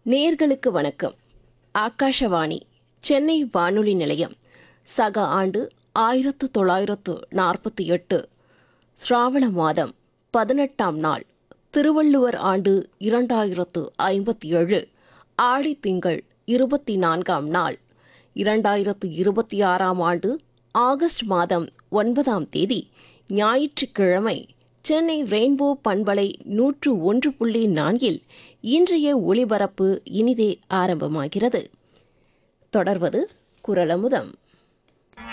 நேர்களுக்கு வணக்கம் ஆகாஷவாணி சென்னை வானொலி நிலையம் சக ஆண்டு ஆயிரத்து தொள்ளாயிரத்து நாற்பத்தி எட்டு சிராவண மாதம் பதினெட்டாம் நாள் திருவள்ளுவர் ஆண்டு இரண்டாயிரத்து ஐம்பத்தி ஏழு ஆடி திங்கள் இருபத்தி நான்காம் நாள் இரண்டாயிரத்து இருபத்தி ஆறாம் ஆண்டு ஆகஸ்ட் மாதம் ஒன்பதாம் தேதி ஞாயிற்றுக்கிழமை சென்னை ரெயின்போ பண்பலை நூற்று ஒன்று புள்ளி நான்கில் இன்றைய ஒளிபரப்பு இனிதே ஆரம்பமாகிறது தொடர்வது குரலமுதம்